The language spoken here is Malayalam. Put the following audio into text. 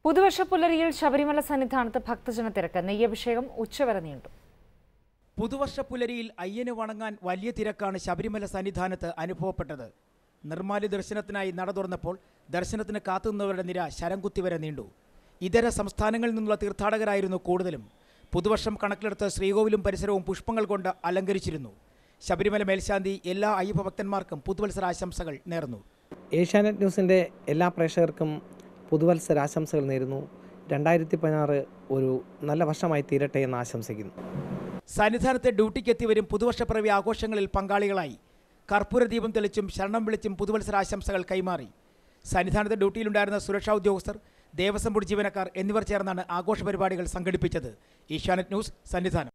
പുതുവർഷ പുലരിയിൽ ശബരിമല സന്നിധാനത്ത് ഭക്തജന തിരക്ക് നെയ്യഭിഷേകം ഉച്ചവരെ നീണ്ടു പുതുവർഷ പുലരിയിൽ അയ്യന് വണങ്ങാൻ വലിയ തിരക്കാണ് ശബരിമല സന്നിധാനത്ത് അനുഭവപ്പെട്ടത് നിർമ്മാല്യ ദർശനത്തിനായി നട തുറന്നപ്പോൾ ദർശനത്തിന് കാത്തുനിന്നവരുടെ നിര ശരംകുത്തി വരെ നീണ്ടു ഇതര സംസ്ഥാനങ്ങളിൽ നിന്നുള്ള തീർത്ഥാടകരായിരുന്നു കൂടുതലും പുതുവർഷം കണക്കിലെടുത്ത് ശ്രീകോവിലും പരിസരവും പുഷ്പങ്ങൾ കൊണ്ട് അലങ്കരിച്ചിരുന്നു ശബരിമല മേൽശാന്തി എല്ലാ അയ്യപ്പ ഭക്തന്മാർക്കും പുതുവത്സരാശംസകൾ നേർന്നു ഏഷ്യാനെറ്റ് ന്യൂസിൻ്റെ എല്ലാ പ്രേക്ഷകർക്കും പുതുവത്സരാശംസകൾ നേരുന്നു രണ്ടായിരത്തി പതിനാറ് ഒരു നല്ല വർഷമായി തീരട്ടെ എന്ന് ആശംസിക്കുന്നു സന്നിധാനത്തെ ഡ്യൂട്ടിക്കെത്തിയവരും പുതുവർഷപ്പിറവി ആഘോഷങ്ങളിൽ പങ്കാളികളായി കർപ്പൂര ദീപം തെളിച്ചും ശരണം വിളിച്ചും പുതുവത്സരാശംസകൾ കൈമാറി സന്നിധാനത്തെ ഡ്യൂട്ടിയിലുണ്ടായിരുന്ന സുരക്ഷാ ഉദ്യോഗസ്ഥർ ദേവസ്വം ബോർഡ് ജീവനക്കാർ എന്നിവർ ചേർന്നാണ് ആഘോഷ പരിപാടികൾ സംഘടിപ്പിച്ചത് ഏഷ്യാനെറ്റ് ന്യൂസ് സന്നിധാനം